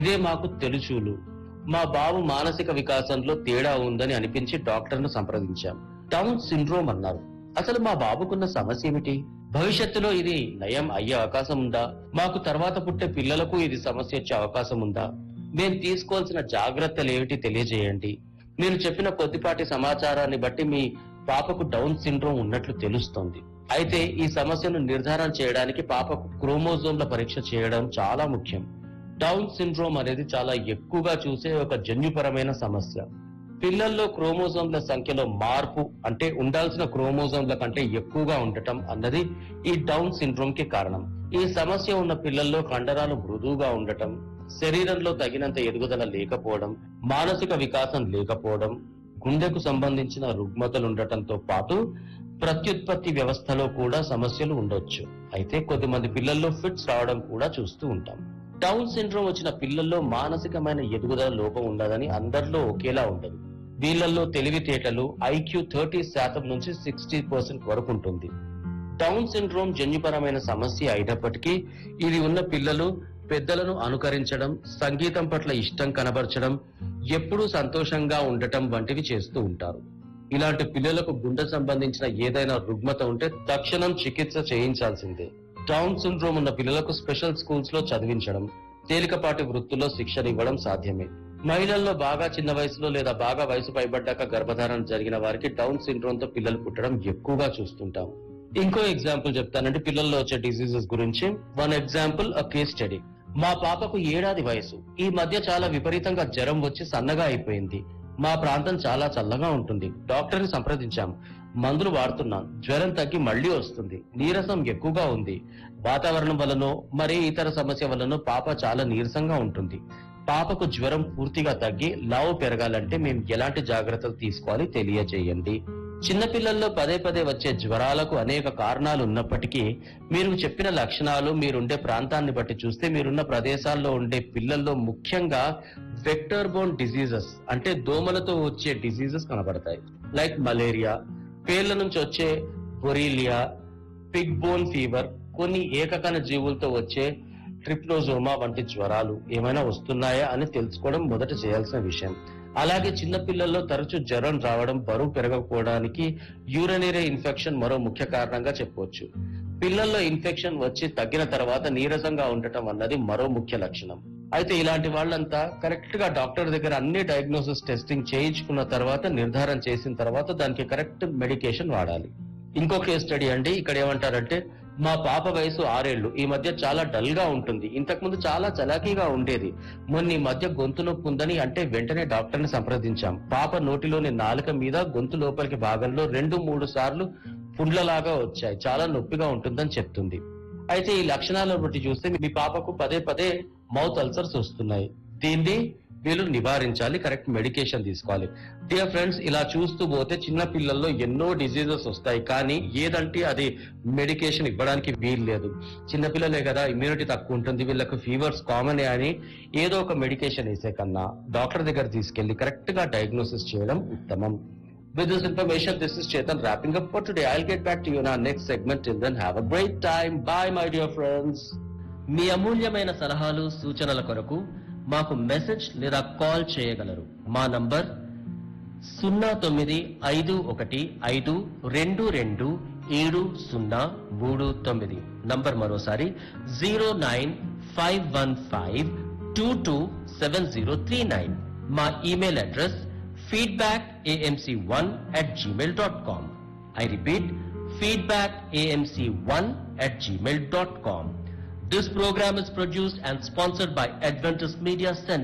ఇదే మాకు తెలుసులు మా బాబు మానసిక వికాసంలో తేడా ఉందని అనిపించి డాక్టర్ను సంప్రదించాం డౌన్ సిండ్రోమ్ అన్నారు అసలు మా బాబుకున్న సమస్య ఏమిటి భవిష్యత్తులో ఇది నయం అయ్యే అవకాశం ఉందా మాకు తర్వాత పుట్టే పిల్లలకు ఇది సమస్య వచ్చే అవకాశం ఉందా మేము తీసుకోవాల్సిన జాగ్రత్తలు ఏమిటి తెలియజేయండి మీరు చెప్పిన కొద్దిపాటి సమాచారాన్ని బట్టి మీ పాపకు డౌన్ సిండ్రోమ్ ఉన్నట్లు తెలుస్తోంది అయితే ఈ సమస్యను నిర్ధారణ చేయడానికి పాపకు క్రోమోజోమ్ల పరీక్ష చేయడం చాలా ముఖ్యం డౌన్ సిండ్రోమ్ అనేది చాలా ఎక్కువగా చూసే ఒక జన్యుపరమైన సమస్య పిల్లల్లో క్రోమోజోమ్ల సంఖ్యలో మార్పు అంటే ఉండాల్సిన క్రోమోజోమ్ల కంటే ఎక్కువగా ఉండటం అన్నది ఈ డౌన్ సిండ్రోమ్ కి కారణం ఈ సమస్య ఉన్న పిల్లల్లో కండరాలు మృదువుగా ఉండటం శరీరంలో తగినంత ఎదుగుదల లేకపోవడం మానసిక వికాసం లేకపోవడం గుండెకు సంబంధించిన రుగ్మతలు ఉండటంతో పాటు ప్రత్యుత్పత్తి వ్యవస్థలో కూడా సమస్యలు ఉండొచ్చు అయితే కొద్దిమంది పిల్లల్లో ఫిట్స్ రావడం కూడా చూస్తూ ఉంటాం డౌన్ సిండ్రోమ్ వచ్చిన పిల్లల్లో మానసికమైన ఎదుగుదల లోపం ఉండదని అందరిలో ఒకేలా ఉండదు వీళ్ళల్లో తెలివితేటలు ఐక్యూ థర్టీ శాతం నుంచి సిక్స్టీ పర్సెంట్ వరకు ఉంటుంది డౌన్ సిండ్రోమ్ జన్యుపరమైన సమస్య అయినప్పటికీ ఇది ఉన్న పిల్లలు పెద్దలను అనుకరించడం సంగీతం పట్ల ఇష్టం కనబరచడం ఎప్పుడూ సంతోషంగా ఉండటం వంటివి చేస్తూ ఉంటారు ఇలాంటి పిల్లలకు గుండె సంబంధించిన ఏదైనా రుగ్మత ఉంటే తక్షణం చికిత్స చేయించాల్సిందే డౌన్ సిండ్రోమ్ ఉన్న పిల్లలకు స్పెషల్ స్కూల్స్ లో చదివించడం తేలికపాటి వృత్తుల్లో శిక్షణ ఇవ్వడం సాధ్యమే మహిళల్లో బాగా చిన్న వయసులో లేదా బాగా వయసు పైబడ్డాక గర్భధారణ జరిగిన వారికి డౌన్ సిండ్రోమ్ తో పిల్లలు పుట్టడం ఎక్కువగా చూస్తుంటాం ఇంకో ఎగ్జాంపుల్ చెప్తానంటే పిల్లల్లో వచ్చే డిసీజెస్ గురించి one example a case study మా పాపకు ఏడాది వయసు ఈ మధ్య చాలా విపరీతంగా జ్వరం వచ్చి సన్నగా అయిపోయింది మా ప్రాంతం చాలా చల్లగా ఉంటుంది డాక్టర్ ని సంప్రదించాం మందులు వాడుతున్నాం జ్వరం తగ్గి మళ్ళీ వస్తుంది నీరసం ఎక్కువగా ఉంది వాతావరణం వలనో మరే ఇతర సమస్య వలనో పాప చాలా నీరసంగా ఉంటుంది పాపకు జ్వరం పూర్తిగా తగ్గి లావు పెరగాలంటే మేము ఎలాంటి జాగ్రత్తలు తీసుకోవాలి తెలియజేయండి చిన్నపిల్లల్లో పదే పదే వచ్చే జ్వరాలకు అనేక కారణాలు ఉన్నప్పటికీ మీరు చెప్పిన లక్షణాలు మీరుండే ప్రాంతాన్ని బట్టి చూస్తే మీరున్న ప్రదేశాల్లో ఉండే పిల్లల్లో ముఖ్యంగా వెక్టర్ బోన్ డిసీజెస్ అంటే దోమలతో వచ్చే డిసీజెస్ కనబడతాయి లైక్ మలేరియా పేర్ల నుంచి వచ్చే బొరీలియా పిగ్ బోన్ ఫీవర్ కొన్ని ఏకకణ జీవులతో వచ్చే ట్రిప్నోజోమా వంటి జ్వరాలు ఏమైనా వస్తున్నాయా అని తెలుసుకోవడం మొదట చేయాల్సిన విషయం అలాగే చిన్న పిల్లల్లో తరచూ జ్వరం రావడం బరువు పెరగకపోవడానికి యూరినరీ ఇన్ఫెక్షన్ మరో ముఖ్య కారణంగా చెప్పవచ్చు పిల్లల్లో ఇన్ఫెక్షన్ వచ్చి తగ్గిన తర్వాత నీరసంగా ఉండటం అన్నది మరో ముఖ్య లక్షణం అయితే ఇలాంటి వాళ్ళంతా కరెక్ట్ గా డాక్టర్ దగ్గర అన్ని డయాగ్నోసిస్ టెస్టింగ్ చేయించుకున్న తర్వాత నిర్ధారణ చేసిన తర్వాత దానికి కరెక్ట్ మెడికేషన్ వాడాలి ఇంకో కేస్ స్టడీ అండి ఇక్కడ ఏమంటారంటే మా పాప వయసు ఆరేళ్లు ఈ మధ్య చాలా డల్ గా ఉంటుంది ఇంతకు ముందు చాలా చలాకీగా ఉండేది మొన్న ఈ మధ్య గొంతు నొప్పి ఉందని అంటే వెంటనే డాక్టర్ ని సంప్రదించాం పాప నోటిలోని నాలుక మీద గొంతు లోపలికి భాగంలో రెండు మూడు సార్లు పుండ్లలాగా వచ్చాయి చాలా నొప్పిగా ఉంటుందని చెప్తుంది అయితే ఈ లక్షణాలను బట్టి చూస్తే మీ పాపకు పదే పదే మౌత్ అల్సర్స్ వస్తున్నాయి దీన్ని వీళ్ళు నివారించాలి కరెక్ట్ మెడికేషన్ తీసుకోవాలి డియర్ ఫ్రెండ్స్ ఇలా చూస్తూ పోతే చిన్న పిల్లల్లో ఎన్నో డిసీజెస్ వస్తాయి కానీ ఏదంటే అది మెడికేషన్ ఇవ్వడానికి వీలు లేదు చిన్నపిల్లలే కదా ఇమ్యూనిటీ తక్కువ ఉంటుంది వీళ్ళకు ఫీవర్స్ కామన్ అని ఏదో ఒక మెడికేషన్ వేసే కన్నా డాక్టర్ దగ్గర తీసుకెళ్లి కరెక్ట్ గా డయాగ్నోసిస్ చేయడం ఉత్తమం With this information, this is Chetan wrapping up for today. I'll get back to you in our next segment. Till then, have a great time. Bye, my dear friends. మీ అమూల్యమైన సలహాలు సూచనల కొరకు మాకు message లేదా call చేయగలరు మా number సున్నా తొమ్మిది ఐదు ఒకటి ఐదు రెండు రెండు ఏడు సున్నా మూడు తొమ్మిది నంబర్ మరోసారి zero nine five one five two two seven zero three nine మా email address feedback AMC one at Gmail dot com I repeat feedback AMC one at gmail.com. This program is produced and sponsored by Adventist Media Center.